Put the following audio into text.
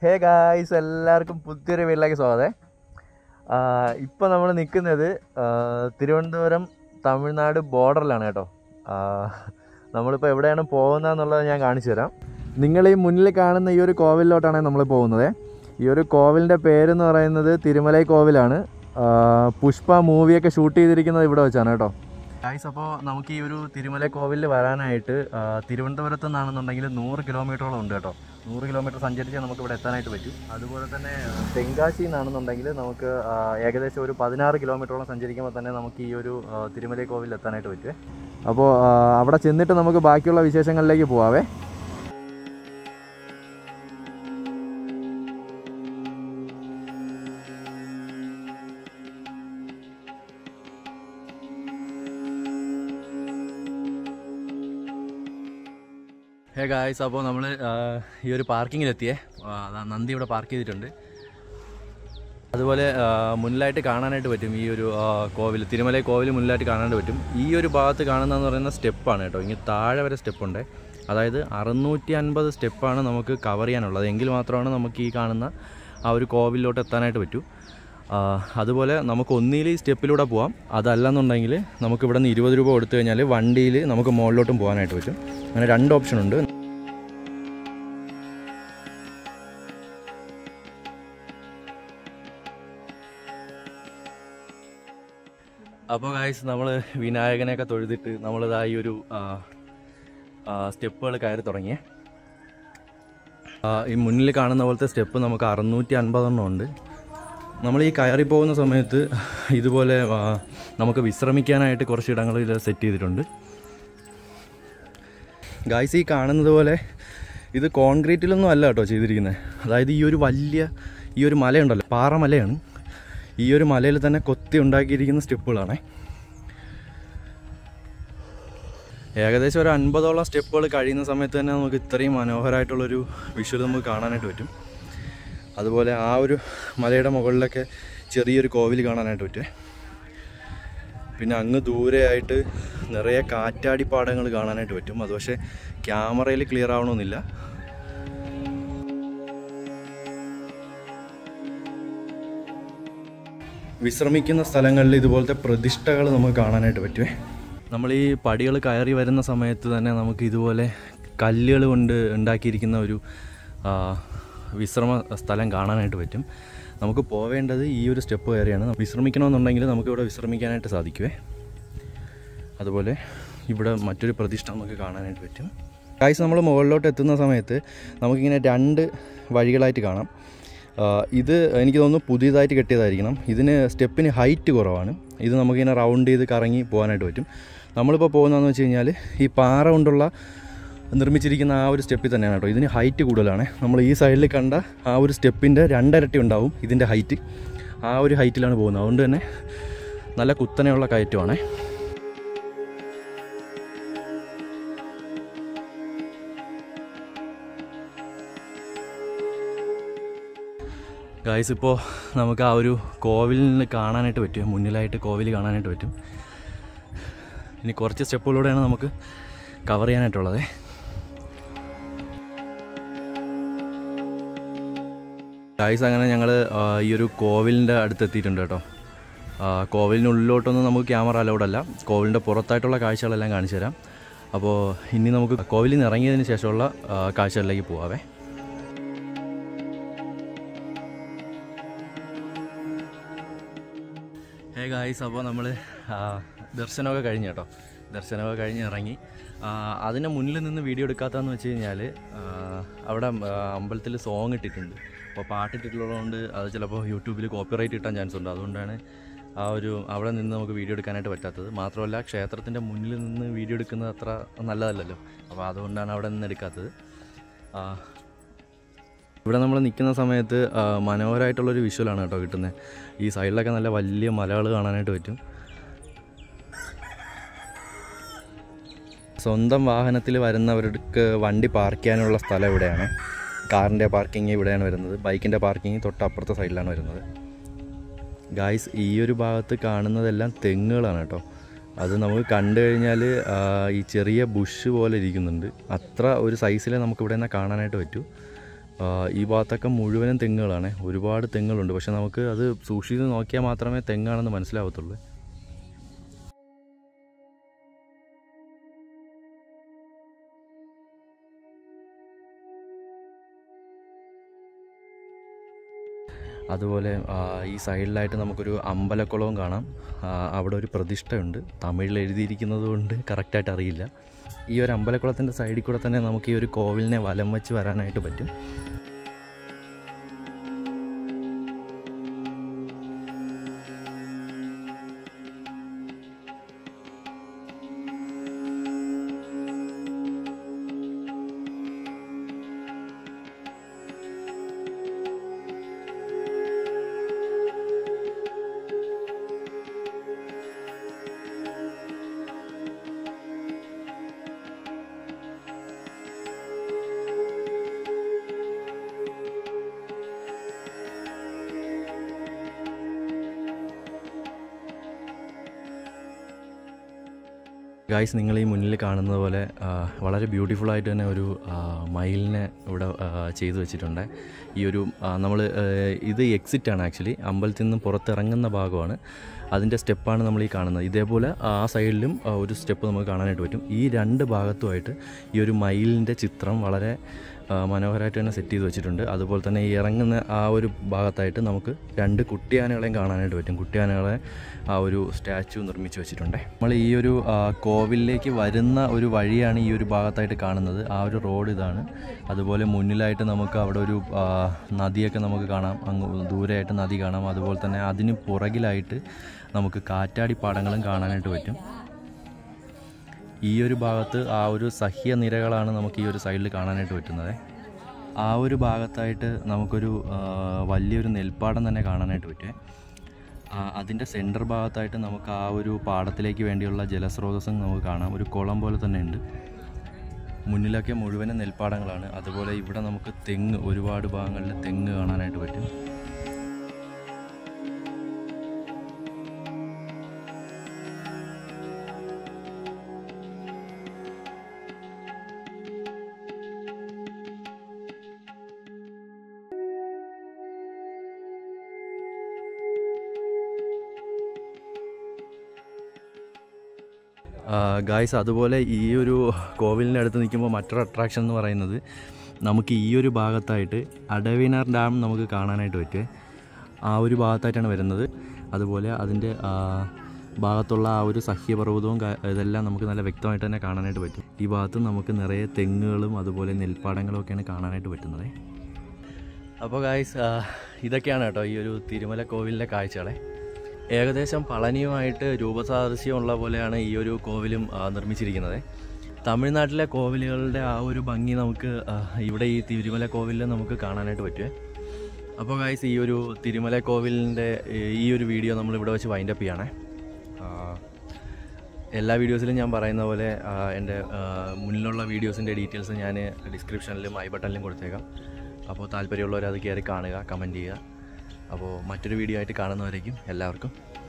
hey guys എല്ലാവർക്കും പുതിയൊരു വീട്ടിലേക്ക് സ്വാഗതം ഇപ്പോൾ നമ്മൾ നിൽക്കുന്നത് തിരുവനന്തപുരം തമിഴ്നാട് ബോർഡറിലാണ് കേട്ടോ നമ്മളിപ്പോൾ എവിടെയാണ് പോകുന്നതെന്നുള്ളത് ഞാൻ കാണിച്ചു തരാം നിങ്ങൾ ഈ മുന്നിൽ കാണുന്ന ഈ ഒരു കോവിലിലോട്ടാണ് നമ്മൾ പോകുന്നത് ഈ ഒരു കോവിലിൻ്റെ പേരെന്ന് പറയുന്നത് തിരുമലൈ കോവിലാണ് ആ, പുഷ്പ മൂവിയൊക്കെ ഷൂട്ട് ചെയ്തിരിക്കുന്നത് ഇവിടെ വെച്ചാണ് കേട്ടോ ഗായ്സ് അപ്പോൾ നമുക്ക് ഈ ഒരു തിരുമല കോവിലിൽ വരാനായിട്ട് ആ, തിരുവനന്തപുരത്ത് നിന്നാണെന്നുണ്ടെങ്കിൽ നൂറ് കിലോമീറ്ററോളം ഉണ്ട് കേട്ടോ നൂറ് കിലോമീറ്റർ സഞ്ചരിച്ചാൽ നമുക്ക് ഇവിടെ എത്താനായിട്ട് പറ്റും അതുപോലെ തന്നെ ആ, തെങ്കാശി നിന്നാണെന്നുണ്ടെങ്കിൽ നമുക്ക് ആ, ഏകദേശം ഒരു പതിനാറ് കിലോമീറ്ററോളം സഞ്ചരിക്കുമ്പോൾ തന്നെ നമുക്ക് ഈ ഒരു ആ, തിരുമല കോവിലിൽ എത്താനായിട്ട് പറ്റുമേ അപ്പോൾ ആ, അവിടെ ചെന്നിട്ട് നമുക്ക് ബാക്കിയുള്ള വിശേഷങ്ങളിലേക്ക് പോവാവേ ഹേ ഗായ്സ് അപ്പോൾ നമ്മൾ ഈ ഒരു പാർക്കിങ്ങിലെത്തിയേ ആ, അതാ നന്ദി ഇവിടെ പാർക്ക് ചെയ്തിട്ടുണ്ട് അതുപോലെ ആ, മുന്നിലായിട്ട് കാണാനായിട്ട് പറ്റും ഈ ഒരു ആ, കോവിൽ തിരുമല കോവിൽ മുന്നിലായിട്ട് കാണാനായിട്ട് പറ്റും ഈ ഒരു ഭാഗത്ത് കാണുന്നതെന്ന് പറയുന്ന സ്റ്റെപ്പാണ് കേട്ടോ ഇങ്ങനെ താഴെ വരെ സ്റ്റെപ്പുണ്ട് അതായത് അറുന്നൂറ്റി അൻപത് സ്റ്റെപ്പാണ് നമുക്ക് കവർ ചെയ്യാനുള്ളത് എങ്കിൽ മാത്രമാണ് നമുക്ക് ഈ കാണുന്ന ആ ഒരു കോവിലോട്ട് എത്താനായിട്ട് പറ്റൂ ആ, അതുപോലെ നമുക്ക് ഒന്നിൽ ഈ സ്റ്റെപ്പിലൂടെ പോവാം അതല്ലെന്നുണ്ടെങ്കിൽ നമുക്ക് ഇവിടെ നിന്ന് ഇരുപത് രൂപ കൊടുത്തു കഴിഞ്ഞാൽ വണ്ടിയിൽ നമുക്ക് മുകളിലോട്ടും പോകാനായിട്ട് പറ്റും അങ്ങനെ രണ്ട് ഓപ്ഷൻ ഉണ്ട് അപ്പോൾ ഗായ്സ് നമ്മൾ വിനായകനെയൊക്കെ തൊഴുതിട്ട് നമ്മളിതാ ഈ ഒരു സ്റ്റെപ്പുകൾ കയറി തുടങ്ങിയേ ആ, ഈ മുന്നിൽ കാണുന്ന പോലത്തെ സ്റ്റെപ്പ് നമുക്ക് അറുന്നൂറ്റി അൻപതെണ്ണം ഉണ്ട് നമ്മൾ ഈ കയറി പോകുന്ന സമയത്ത് ഇതുപോലെ ആ, നമുക്ക് വിശ്രമിക്കാനായിട്ട് കുറച്ച് ഇടങ്ങൾ ഇത് സെറ്റ് ചെയ്തിട്ടുണ്ട് ഗായ്സ് ഈ കാണുന്നത് പോലെ ഇത് കോൺക്രീറ്റിലൊന്നും അല്ല കേട്ടോ ചെയ്തിരിക്കുന്നത് അതായത് ഈ ഒരു വലിയ ഈ ഒരു മലയുണ്ടല്ലോ പാറമലയാണ് ഈ ഒരു മലയിൽ തന്നെ കൊത്തി ഉണ്ടാക്കിയിരിക്കുന്ന സ്റ്റെപ്പുകളാണേ ഏകദേശം ഒരു അൻപതോളം സ്റ്റെപ്പുകൾ കഴിയുന്ന സമയത്ത് തന്നെ നമുക്ക് ഇത്രയും മനോഹരമായിട്ടുള്ളൊരു വിഷ്വൽ നമുക്ക് കാണാനായിട്ട് പറ്റും അതുപോലെ ആ ഒരു മലയുടെ മുകളിലൊക്കെ ചെറിയൊരു കോവിൽ കാണാനായിട്ട് പറ്റുമേ പിന്നെ അങ്ങ് ദൂരെയായിട്ട് നിറയെ കാറ്റാടിപ്പാടങ്ങൾ കാണാനായിട്ട് പറ്റും അത് പക്ഷേ ക്യാമറയിൽ ക്ലിയർ ആവണമെന്നില്ല വിശ്രമിക്കുന്ന സ്ഥലങ്ങളിൽ ഇതുപോലത്തെ പ്രതിഷ്ഠകൾ നമുക്ക് കാണാനായിട്ട് പറ്റുമേ നമ്മൾ ഈ പടികൾ കയറി വരുന്ന സമയത്ത് തന്നെ നമുക്ക് ഇതുപോലെ കല്ലുകൾ കൊണ്ട് ഉണ്ടാക്കിയിരിക്കുന്ന ഒരു ആ, വിശ്രമ സ്ഥലം കാണാനായിട്ട് പറ്റും നമുക്ക് പോവേണ്ടത് ഈ ഒരു സ്റ്റെപ്പ് കയറിയാണ് വിശ്രമിക്കണമെന്നുണ്ടെങ്കിൽ നമുക്കിവിടെ വിശ്രമിക്കാനായിട്ട് സാധിക്കുമേ അതുപോലെ ഇവിടെ മറ്റൊരു പ്രതിഷ്ഠ നമുക്ക് കാണാനായിട്ട് പറ്റും കായ്സ് നമ്മൾ മുകളിലോട്ട് എത്തുന്ന സമയത്ത് നമുക്കിങ്ങനെ രണ്ട് വഴികളായിട്ട് കാണാം ആ, ഇത് എനിക്ക് തോന്നുന്നു പുതിയതായിട്ട് കെട്ടിയതായിരിക്കണം ഇതിന് സ്റ്റെപ്പിന് ഹൈറ്റ് കുറവാണ് ഇത് നമുക്കിങ്ങനെ റൗണ്ട് ചെയ്ത് കറങ്ങി പോകാനായിട്ട് പറ്റും നമ്മളിപ്പോൾ പോകുന്നതെന്ന് വെച്ച് കഴിഞ്ഞാൽ ഈ പാറ കൊണ്ടുള്ള നിർമ്മിച്ചിരിക്കുന്ന ആ ഒരു സ്റ്റെപ്പിൽ തന്നെയാണ് കേട്ടോ ഇതിന് ഹൈറ്റ് കൂടുതലാണ് നമ്മൾ ഈ സൈഡിൽ കണ്ട ആ ഒരു സ്റ്റെപ്പിൻ്റെ രണ്ടരട്ടി ഉണ്ടാവും ഇതിൻ്റെ ഹൈറ്റ് ആ ഒരു ഹൈറ്റിലാണ് പോകുന്നത് അതുകൊണ്ട് തന്നെ നല്ല കുത്തനെയുള്ള കയറ്റമാണേ ഗായ്സ് ഇപ്പോൾ നമുക്ക് ആ ഒരു കോവിലിന് കാണാനായിട്ട് പറ്റും മുന്നിലായിട്ട് കോവിൽ കാണാനായിട്ട് പറ്റും ഇനി കുറച്ച് സ്റ്റെപ്പുകളിലൂടെയാണ് നമുക്ക് കവർ ചെയ്യാനായിട്ടുള്ളത് ഗായ്സ് അങ്ങനെ ഞങ്ങൾ ഈ ഒരു കോവിലിൻ്റെ അടുത്ത് എത്തിയിട്ടുണ്ട് കേട്ടോ ആ, കോവിലിനുള്ളിലോട്ടൊന്നും നമുക്ക് ക്യാമറ അലൗഡ് അല്ല കോവിലിൻ്റെ പുറത്തായിട്ടുള്ള കാഴ്ചകളെല്ലാം കാണിച്ചു തരാം അപ്പോൾ ഇനി നമുക്ക് കോവിലിൽ നിന്ന് ഇറങ്ങിയതിന് ശേഷമുള്ള ആ, കാഴ്ചകളിലേക്ക് പോവാവേ ഹേ ഗായ്സ് അപ്പോൾ നമ്മൾ ദർശനമൊക്കെ കഴിഞ്ഞ് കേട്ടോ ദർശനമൊക്കെ കഴിഞ്ഞ് ഇറങ്ങി ആ, അതിന് മുന്നിൽ നിന്ന് വീഡിയോ എടുക്കാത്തതെന്ന് വെച്ച് കഴിഞ്ഞാൽ അവിടെ അമ്പലത്തിൽ സോങ് ഇട്ടിട്ടുണ്ട് അപ്പോൾ പാട്ടിട്ടിട്ടുള്ളതുകൊണ്ട് അത് ചിലപ്പോൾ യൂട്യൂബിൽ കോപ്പിറൈറ്റ് കിട്ടാൻ ചാൻസ് ഉണ്ട് അതുകൊണ്ടാണ് ആ ഒരു അവിടെ നിന്ന് നമുക്ക് വീഡിയോ എടുക്കാനായിട്ട് പറ്റാത്തത് മാത്രമല്ല ക്ഷേത്രത്തിൻ്റെ മുന്നിൽ നിന്ന് വീഡിയോ എടുക്കുന്നത് അത്ര നല്ലതല്ലല്ലോ അപ്പോൾ അതുകൊണ്ടാണ് അവിടെ നിന്ന് എടുക്കാത്തത് ആ, ഇവിടെ നമ്മൾ നിൽക്കുന്ന സമയത്ത് ആ, മനോഹരമായിട്ടുള്ളൊരു വിഷ്വലാണ് കേട്ടോ കിട്ടുന്നത് ഈ സൈഡിലൊക്കെ നല്ല വലിയ മലകൾ കാണാനായിട്ട് പറ്റും സ്വന്തം വാഹനത്തിൽ വരുന്നവർക്ക് വണ്ടി പാർക്ക് ചെയ്യാനുള്ള സ്ഥലം ഇവിടെയാണ് കാറിൻ്റെ പാർക്കിംഗ് ഇവിടെയാണ് വരുന്നത് ബൈക്കിൻ്റെ പാർക്കിംഗ് തൊട്ടപ്പുറത്തെ സൈഡിലാണ് വരുന്നത് ഗായ്സ് ഈ ഒരു ഭാഗത്ത് കാണുന്നതെല്ലാം തെങ്ങുകളാണ് കേട്ടോ അത് നമുക്ക് കണ്ടു കഴിഞ്ഞാൽ ഈ ചെറിയ ബുഷ് പോലെ ഇരിക്കുന്നുണ്ട് അത്ര ഒരു സൈസിലെ നമുക്ക് ഇവിടെ നിന്ന് കാണാനായിട്ട് പറ്റൂ ആ, ഈ ഭാഗത്തൊക്കെ മുഴുവനും തെങ്ങുകളാണ് ഒരുപാട് തെങ്ങുകളുണ്ട് പക്ഷെ നമുക്ക് അത് സൂക്ഷിച്ച് നോക്കിയാൽ മാത്രമേ തെങ്ങാണെന്ന് മനസ്സിലാവത്തുള്ളൂ അതുപോലെ ആ, ഈ സൈഡിലായിട്ട് നമുക്കൊരു അമ്പലക്കുളവും കാണാം ആ, അവിടെ ഒരു പ്രതിഷ്ഠയുണ്ട് തമിഴിൽ എഴുതിയിരിക്കുന്നത് കൊണ്ട് കറക്റ്റായിട്ട് അറിയില്ല ഈ ഒരു അമ്പലക്കുളത്തിൻ്റെ സൈഡിൽ കൂടെ തന്നെ നമുക്ക് ഈ ഒരു കോവിലിനെ വലം വെച്ച് വരാനായിട്ട് പറ്റും ഗായ്സ് നിങ്ങൾ ഈ മുന്നിൽ കാണുന്നത് പോലെ ആ, വളരെ ബ്യൂട്ടിഫുൾ ആയിട്ട് തന്നെ ഒരു ആ, മയിലിനെ ഇവിടെ ആ, ചെയ്തു വെച്ചിട്ടുണ്ട് ഈ ഒരു നമ്മൾ ഇത് എക്സിറ്റ് ആണ് ആക്ച്വലി അമ്പലത്തിൽ നിന്ന് പുറത്തിറങ്ങുന്ന ഭാഗമാണ് അതിൻ്റെ സ്റ്റെപ്പാണ് നമ്മൾ ഈ കാണുന്നത് ഇതേപോലെ ആ സൈഡിലും ആ, ഒരു സ്റ്റെപ്പ് നമുക്ക് കാണാനായിട്ട് പറ്റും ഈ രണ്ട് ഭാഗത്തുമായിട്ട് ഈ ഒരു മയിലിൻ്റെ ചിത്രം വളരെ ആ, മനോഹരമായിട്ട് തന്നെ സെറ്റ് ചെയ്ത് വെച്ചിട്ടുണ്ട് അതുപോലെ തന്നെ ഈ ഇറങ്ങുന്ന ആ ഒരു ഭാഗത്തായിട്ട് നമുക്ക് രണ്ട് കുട്ടിയാനകളെയും കാണാനായിട്ട് പറ്റും കുട്ടിയാനകളെ ആ ഒരു സ്റ്റാച്ചു നിർമ്മിച്ച് വെച്ചിട്ടുണ്ട് നമ്മൾ ഈ ഒരു ആ, കോവിലിലേക്ക് വരുന്ന ഒരു വഴിയാണ് ഈ ഒരു ഭാഗത്തായിട്ട് കാണുന്നത് ആ ഒരു റോഡ് ഇതാണ് അതുപോലെ മുന്നിലായിട്ട് നമുക്ക് അവിടെ ഒരു ആ, നദിയൊക്കെ നമുക്ക് കാണാം അങ്ങ് ദൂരെയായിട്ട് നദി കാണാം അതുപോലെ തന്നെ അതിന് പുറകിലായിട്ട് നമുക്ക് കാറ്റാടി പാടങ്ങളും കാണാനായിട്ട് പറ്റും ഈ ഒരു ഭാഗത്ത് ആ ഒരു സഹ്യ നിരകളാണ് നമുക്ക് ഈ ഒരു സൈഡിൽ കാണാനായിട്ട് പറ്റുന്നത് ആ ഒരു ഭാഗത്തായിട്ട് നമുക്കൊരു ആ, വലിയൊരു നെൽപ്പാടം തന്നെ കാണാനായിട്ട് പറ്റുമേ അതിൻ്റെ സെൻറ്റർ ഭാഗത്തായിട്ട് നമുക്ക് ആ ഒരു പാടത്തിലേക്ക് വേണ്ടിയുള്ള ജലസ്രോതസ്സും നമുക്ക് കാണാം ഒരു കുളം പോലെ തന്നെ ഉണ്ട് മുന്നിലൊക്കെ മുഴുവനും നെൽപ്പാടങ്ങളാണ് അതുപോലെ ഇവിടെ നമുക്ക് തെങ്ങ് ഒരുപാട് ഭാഗങ്ങളിൽ തെങ്ങ് കാണാനായിട്ട് പറ്റും ഗായ്സ് അതുപോലെ ഈ ഒരു കോവിലിൻ്റെ അടുത്ത് നിൽക്കുമ്പോൾ മറ്റൊരു അട്രാക്ഷൻ എന്ന് പറയുന്നത് നമുക്ക് ഈ ഒരു ഭാഗത്തായിട്ട് അടവിനാർ ഡാം നമുക്ക് കാണാനായിട്ട് പറ്റുമേ ആ ഒരു ഭാഗത്തായിട്ടാണ് വരുന്നത് അതുപോലെ അതിൻ്റെ ആ, ഭാഗത്തുള്ള ആ ഒരു സഹ്യപർവ്വതവും കാ- ഇതെല്ലാം നമുക്ക് നല്ല വ്യക്തമായിട്ട് തന്നെ കാണാനായിട്ട് പറ്റും ഈ ഭാഗത്ത് നമുക്ക് നിറയെ തെങ്ങുകളും അതുപോലെ നെൽപ്പാടങ്ങളും ഒക്കെയാണ് കാണാനായിട്ട് പറ്റുന്നത് അപ്പോൾ ഗായ്സ് ഇതൊക്കെയാണ് കേട്ടോ ഈ ഒരു തിരുമല കോവിലിൻ്റെ കാഴ്ചകളെ ഏകദേശം പളനിയുമായിട്ട് രൂപസാദൃശ്യമുള്ള പോലെയാണ് ഈ ഒരു കോവിലും ആ, നിർമ്മിച്ചിരിക്കുന്നത് തമിഴ്നാട്ടിലെ കോവിലുകളുടെ ആ ഒരു ഭംഗി നമുക്ക് ആ, ഇവിടെ ഈ തിരുമല കോവിലിൽ നമുക്ക് കാണാനായിട്ട് പറ്റുമേ അപ്പോൾ ഗായ്സ് ഈ ഒരു തിരുമല കോവിലിൻ്റെ ഈ ഒരു വീഡിയോ നമ്മൾ ഇവിടെ വെച്ച് വൈൻഡപ്പ് ചെയ്യണേ ആ, എല്ലാ വീഡിയോസിലും ഞാൻ പറയുന്ന പോലെ ആ, എൻ്റെ ആ, മുന്നിലുള്ള വീഡിയോസിൻ്റെ ഡീറ്റെയിൽസ് ഞാൻ ഡിസ്ക്രിപ്ഷനിലും ഐ ബട്ടണിലും കൊടുത്തേക്കാം അപ്പോൾ താല്പര്യമുള്ളവർ അത് കയറി കാണുക കമൻറ്റ് ചെയ്യുക അപ്പോൾ മറ്റൊരു വീഡിയോ ആയിട്ട് കാണുന്നവരേക്കും എല്ലാവർക്കും